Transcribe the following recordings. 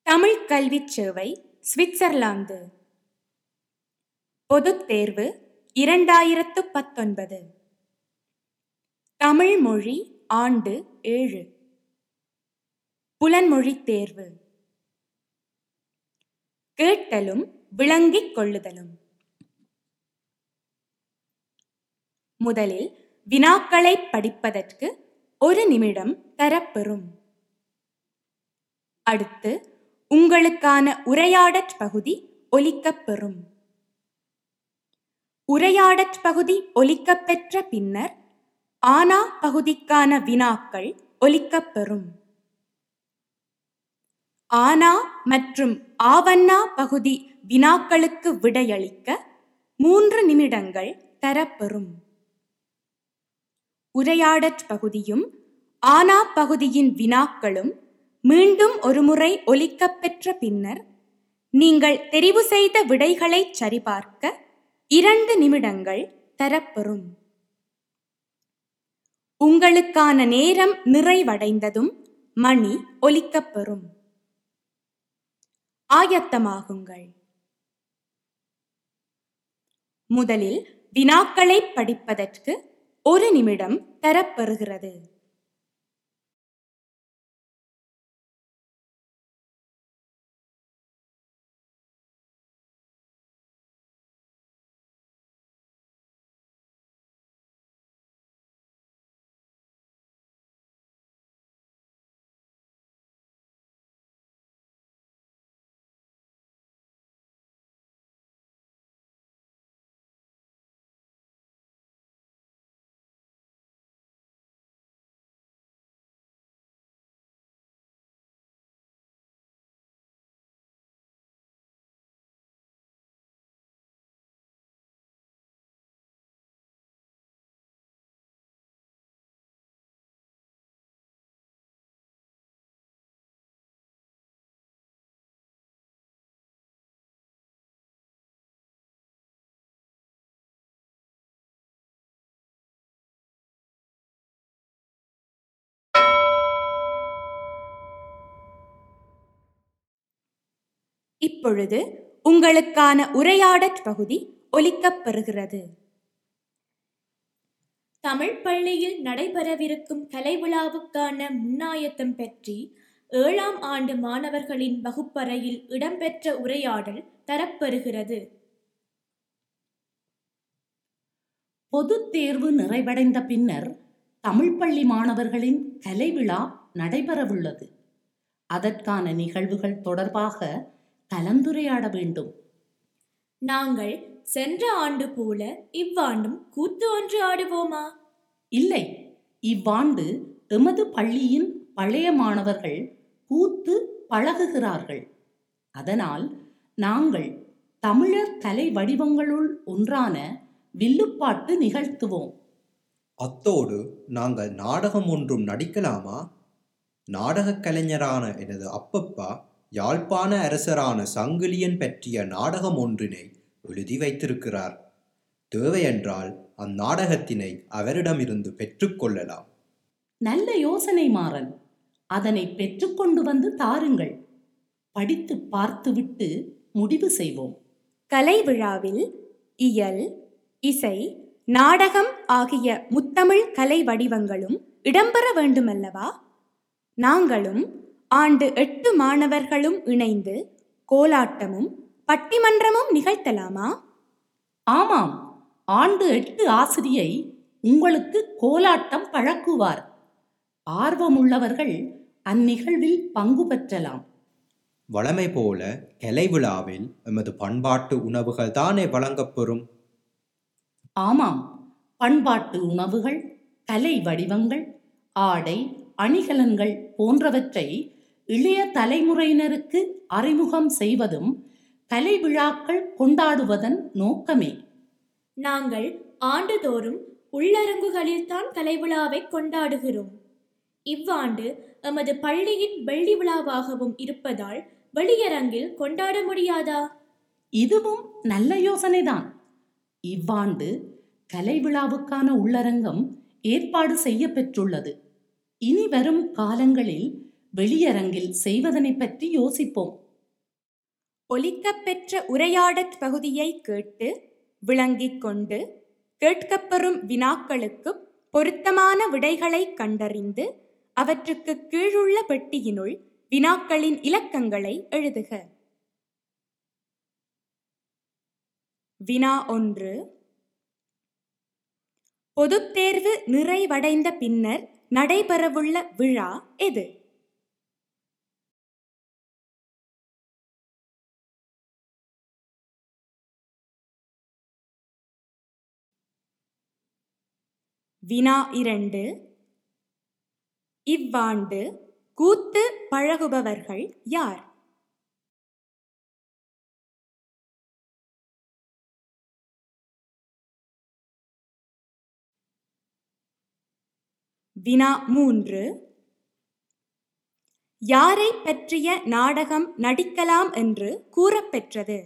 தமிழ் கல்விச் சேவை சுவிட்சர்லாந்து பொதுத் தேர்வு இரண்டாயிரத்து பத்தொன்பது தமிழ் மொழி ஆண்டு ஏழு புலன்மொழித் தேர்வு கேட்டலும் விளங்கிக் கொள்ளுதலும் முதலில் வினாக்களைப் படிப்பதற்கு ஒரு நிமிடம் தரப்பெறும் அடுத்து உங்களுக்கான உரையாடற் பகுதி ஒலிக்கப்பெறும் உரையாடற் பகுதி ஒலிக்கப்பெற்ற பின்னர் ஆனா பகுதிக்கான வினாக்கள் ஒலிக்கப்பெறும் ஆனா மற்றும் ஆவண்ணா பகுதி வினாக்களுக்கு விடையளிக்க மூன்று நிமிடங்கள் தரப்பெறும் உரையாடற் பகுதியும் ஆனா பகுதியின் வினாக்களும் மீண்டும் ஒருமுறை ஒலிக்கப்பெற்ற பின்னர் நீங்கள் தெரிவு செய்த விடைகளைச் சரிபார்க்க இரண்டு நிமிடங்கள் தரப்பெறும் உங்களுக்கான நேரம் நிறைவடைந்ததும் மணி ஒலிக்கப்பெறும் ஆயத்தமாகுங்கள் முதலில் வினாக்களைப் படிப்பதற்கு ஒரு நிமிடம் தரப்பெறுகிறது இப்பொழுது உங்களுக்கான உரையாடற் பகுதி ஒலிக்கப்பெறுகிறது தமிழ் பள்ளியில் நடைபெறவிருக்கும் கலை விழாவுக்கான முன்னாயத்தம் பற்றி ஏழாம் ஆண்டு மாணவர்களின் வகுப்பறையில் இடம்பெற்ற உரையாடல் தரப்பெறுகிறது பொதுத் தேர்வு நிறைவடைந்த பின்னர் தமிழ் பள்ளி மாணவர்களின் கலை விழா நடைபெறவுள்ளது அதற்கான நிகழ்வுகள் தொடர்பாக கலந்துரையாட வேண்டும் நாங்கள் சென்ற ஆண்டு போல இவ்வாண்டும் கூத்து ஒன்று ஆடுவோமா இல்லை இவ்வாண்டு எமது பள்ளியின் பழைய மாணவர்கள் கூத்து பழகுகிறார்கள் அதனால் நாங்கள் தமிழர் கலை வடிவங்களுள் ஒன்றான வில்லுப்பாட்டு நிகழ்த்துவோம் அத்தோடு நாங்கள் நாடகம் ஒன்றும் நடிக்கலாமா நாடகக் கலைஞரான எனது அப்பப்பா யாழ்ப்பாண அரசரான சங்கிலியன் பற்றிய நாடகம் ஒன்றினை எழுதி வைத்திருக்கிறார் தேவையென்றால் அந்நாடகத்தினை அவரிடமிருந்து பெற்றுக்கொள்ளலாம் நல்ல யோசனை மாறன் அதனை பெற்றுக்கொண்டு வந்து தாருங்கள் படித்து பார்த்துவிட்டு முடிவு செய்வோம் கலை விழாவில் இயல் இசை நாடகம் ஆகிய முத்தமிழ் கலை வடிவங்களும் இடம்பெற வேண்டுமல்லவா நாங்களும் ஆண்டு எட்டு மாணவர்களும் இணைந்து கோலாட்டமும் பட்டிமன்றமும் நிகழ்த்தலாமா ஆமாம் ஆண்டு எட்டு ஆசிரியை உங்களுக்கு கோலாட்டம் பழக்குவார் ஆர்வமுள்ளவர்கள் அந்நிகழ்வில் பங்கு பெற்றலாம் வழமை போல கலை விழாவில் எமது பண்பாட்டு உணவுகள் தானே வழங்கப்பெறும் ஆமாம் பண்பாட்டு உணவுகள் கலை வடிவங்கள் ஆடை அணிகலன்கள் போன்றவற்றை இளைய தலைமுறையினருக்கு அறிமுகம் செய்வதும் கலை விழாக்கள் கொண்டாடுவதன் நோக்கமே நாங்கள் ஆண்டுதோறும் உள்ளரங்குகளில் தான் கலை விழாவை கொண்டாடுகிறோம் இவ்வாண்டு எமது பள்ளியின் வெள்ளி விழாவாகவும் இருப்பதால் வெளியரங்கில் கொண்டாட முடியாதா இதுவும் நல்ல யோசனைதான் இவ்வாண்டு கலை விழாவுக்கான உள்ளரங்கம் ஏற்பாடு செய்ய பெற்றுள்ளது இனி வரும் காலங்களில் வெளியரங்கில் செய்வதனை பற்றி யோசிப்போம் ஒலிக்கப்பெற்ற உரையாடற் பகுதியை கேட்டு விளங்கிக் கொண்டு கேட்கப்பெறும் வினாக்களுக்கு பொருத்தமான விடைகளை கண்டறிந்து அவற்றுக்கு கீழுள்ள பெட்டியினுள் வினாக்களின் இலக்கங்களை எழுதுக வினா ஒன்று பொதுத் தேர்வு நிறைவடைந்த பின்னர் நடைபெறவுள்ள விழா எது வினா இரண்டு இவ்வாண்டு கூத்து பழகுபவர்கள் யார் வினா மூன்று யாரை பற்றிய நாடகம் நடிக்கலாம் என்று கூறப்பெற்றது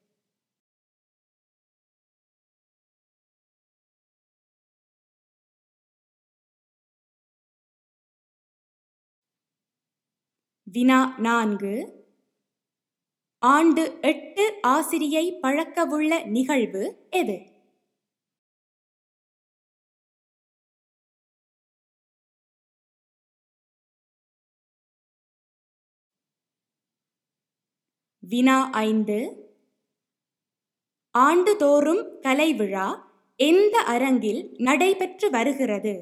வினா நான்கு ஆண்டு எட்டு ஆசிரியை பழக்கவுள்ள நிகழ்வு எது வினா ஐந்து ஆண்டுதோறும் கலை விழா எந்த அரங்கில் நடைபெற்று வருகிறது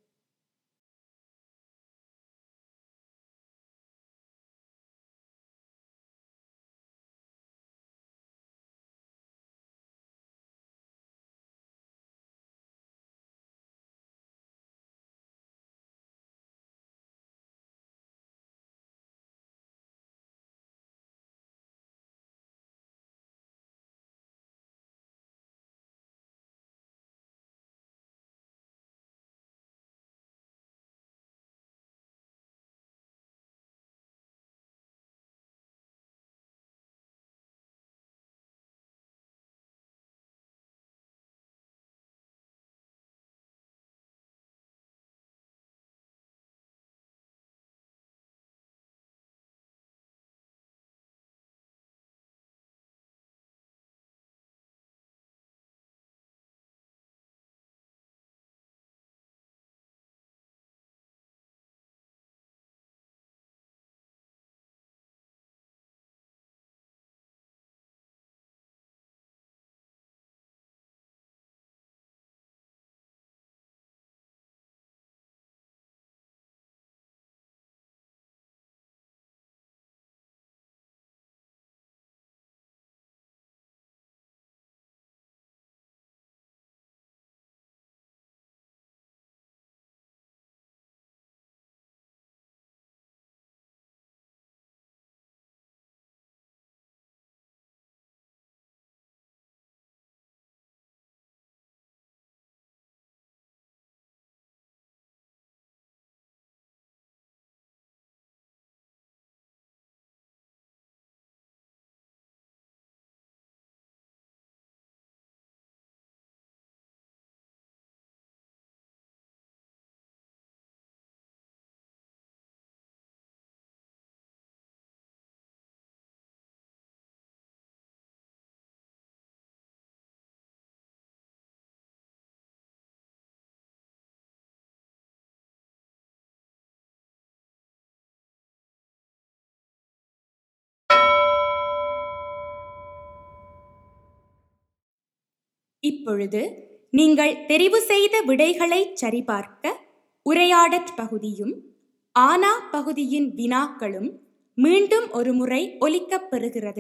இப்பொழுது நீங்கள் தெரிவு செய்த விடைகளை சரிபார்க்க உரையாடற் பகுதியும் ஆனா பகுதியின் வினாக்களும் மீண்டும் ஒருமுறை ஒலிக்கப் பெறுகிறது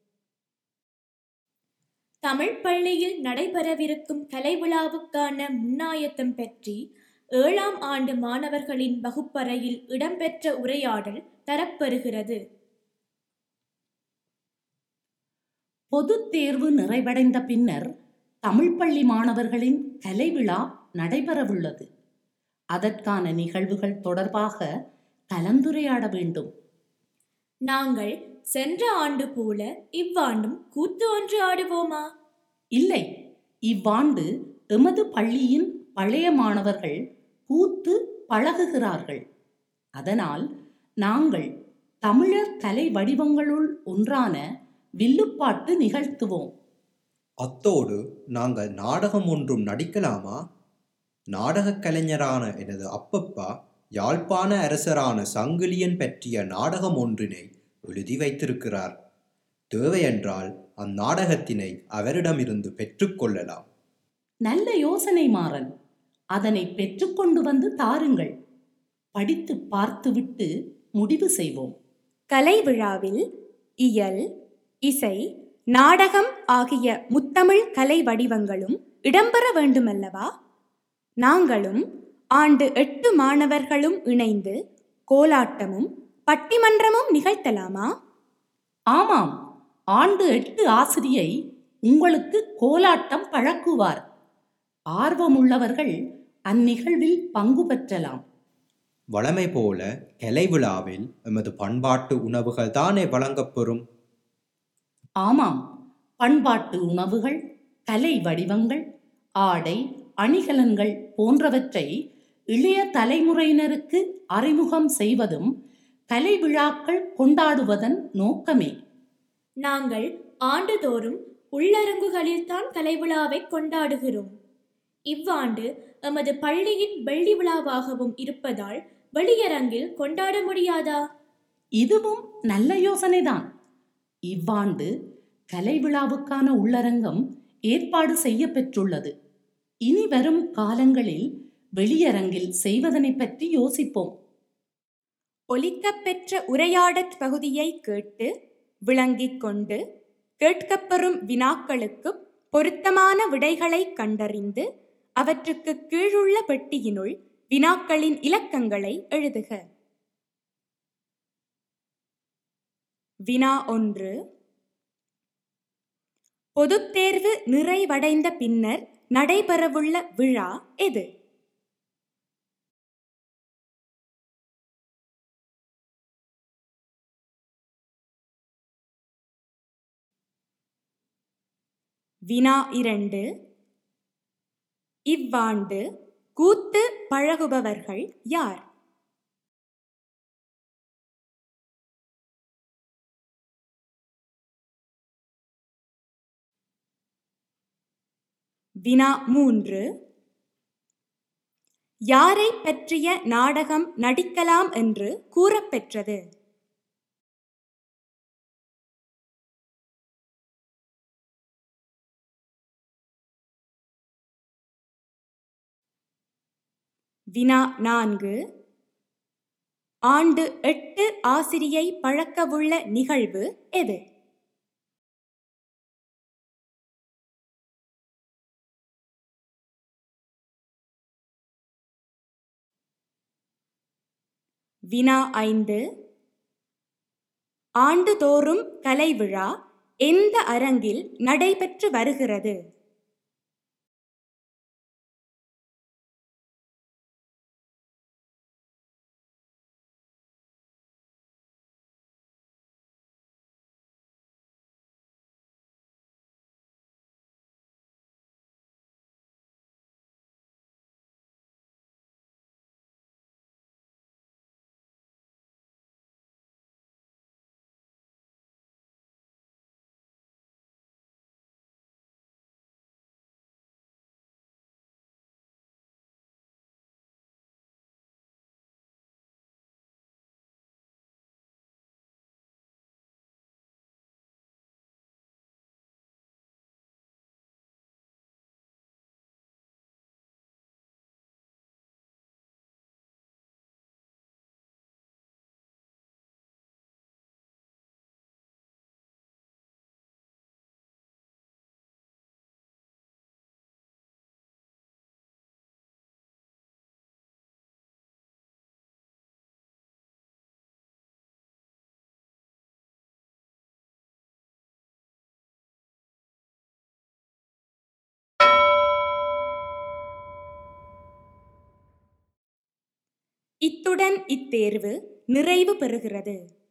தமிழ் பள்ளியில் நடைபெறவிருக்கும் கலை விழாவுக்கான முன்னாயத்தம் பற்றி ஏழாம் ஆண்டு மாணவர்களின் வகுப்பறையில் இடம்பெற்ற உரையாடல் தரப்பெறுகிறது பொதுத் தேர்வு நிறைவடைந்த பின்னர் தமிழ் பள்ளி மாணவர்களின் கலை விழா நடைபெறவுள்ளது அதற்கான நிகழ்வுகள் தொடர்பாக கலந்துரையாட வேண்டும் நாங்கள் சென்ற ஆண்டு போல இவ்வாண்டும் கூத்து ஒன்று ஆடுவோமா இல்லை இவ்வாண்டு எமது பள்ளியின் பழைய மாணவர்கள் கூத்து பழகுகிறார்கள் அதனால் நாங்கள் தமிழர் கலை வடிவங்களுள் ஒன்றான வில்லுப்பாட்டு நிகழ்த்துவோம் அத்தோடு நாங்கள் நாடகம் ஒன்றும் நடிக்கலாமா நாடகக் கலைஞரான எனது அப்பப்பா யாழ்ப்பாண அரசரான சங்கிலியன் பற்றிய நாடகம் ஒன்றினை எழுதி வைத்திருக்கிறார் தேவையென்றால் அந்நாடகத்தினை அவரிடமிருந்து பெற்றுக்கொள்ளலாம் நல்ல யோசனை மாறன் அதனை பெற்றுக்கொண்டு வந்து தாருங்கள் படித்து பார்த்துவிட்டு முடிவு செய்வோம் கலை விழாவில் இயல் இசை நாடகம் ஆகிய முத்தமிழ் கலை வடிவங்களும் இடம்பெற வேண்டுமல்லவா நாங்களும் ஆண்டு எட்டு மாணவர்களும் இணைந்து கோலாட்டமும் பட்டிமன்றமும் நிகழ்த்தலாமா ஆமாம் ஆண்டு எட்டு ஆசிரியை உங்களுக்கு கோலாட்டம் பழக்குவார் ஆர்வமுள்ளவர்கள் அந்நிகழ்வில் பங்கு பெற்றலாம் வழமை போல கலை விழாவில் எமது பண்பாட்டு உணவுகள் தானே வழங்கப்பெறும் ஆமாம் பண்பாட்டு உணவுகள் கலை வடிவங்கள் ஆடை அணிகலன்கள் போன்றவற்றை இளைய தலைமுறையினருக்கு அறிமுகம் செய்வதும் கலை விழாக்கள் கொண்டாடுவதன் நோக்கமே நாங்கள் ஆண்டுதோறும் உள்ளரங்குகளில்தான் கலை விழாவை கொண்டாடுகிறோம் இவ்வாண்டு எமது பள்ளியின் வெள்ளி விழாவாகவும் இருப்பதால் வெளியரங்கில் கொண்டாட முடியாதா இதுவும் நல்ல யோசனைதான் இவ்வாண்டு கலை விழாவுக்கான உள்ளரங்கம் ஏற்பாடு செய்ய பெற்றுள்ளது இனி வரும் காலங்களில் வெளியரங்கில் செய்வதனை பற்றி யோசிப்போம் ஒலிக்கப்பெற்ற உரையாடற் பகுதியை கேட்டு விளங்கிக் கொண்டு கேட்கப்பெறும் வினாக்களுக்கு பொருத்தமான விடைகளை கண்டறிந்து அவற்றுக்கு கீழுள்ள பெட்டியினுள் வினாக்களின் இலக்கங்களை எழுதுக வினா ஒன்று பொதுத் தேர்வு நிறைவடைந்த பின்னர் நடைபெறவுள்ள விழா எது வினா இரண்டு இவ்வாண்டு கூத்து பழகுபவர்கள் யார் வினா மூன்று யாரை பற்றிய நாடகம் நடிக்கலாம் என்று கூறப்பெற்றது வினா நான்கு ஆண்டு எட்டு ஆசிரியை பழக்கவுள்ள நிகழ்வு எது வினா ஐந்து ஆண்டுதோறும் கலை விழா எந்த அரங்கில் நடைபெற்று வருகிறது இத்துடன் இத்தேர்வு நிறைவு பெறுகிறது